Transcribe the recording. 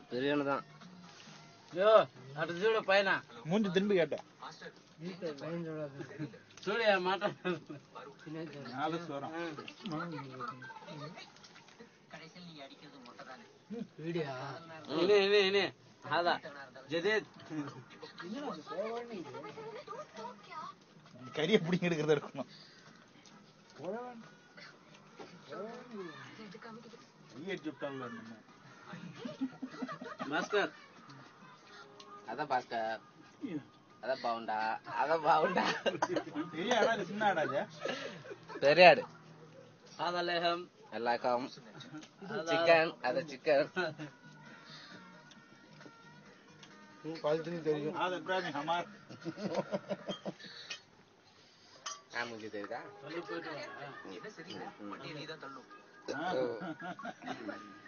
பிரியாணி தான் యో అటు చూడు పైన மூஞ்சி திரும்பி கேட்டேன் చూడు ఆ మాట நாலு சோரம் ఇని ఇని ఇని హదా జదీద్ கறியை பிடிங்க எடுக்கிறத இருக்கணும் கையை சுட்டால நம்ம మాస్టర్ அத பாக்க அத பவுண்டா அத பவுண்டா பெரிய ஆடா இது சின்ன ஆடா இது பெரியாடு హదా లేహం எல்லாக்கும் சிக்கன் அத சிக்கன் ஆது இப்ராஹிம் ஹமார் ஆ முஞ்சி தெரியுதா తల్లి పోయి ஆ.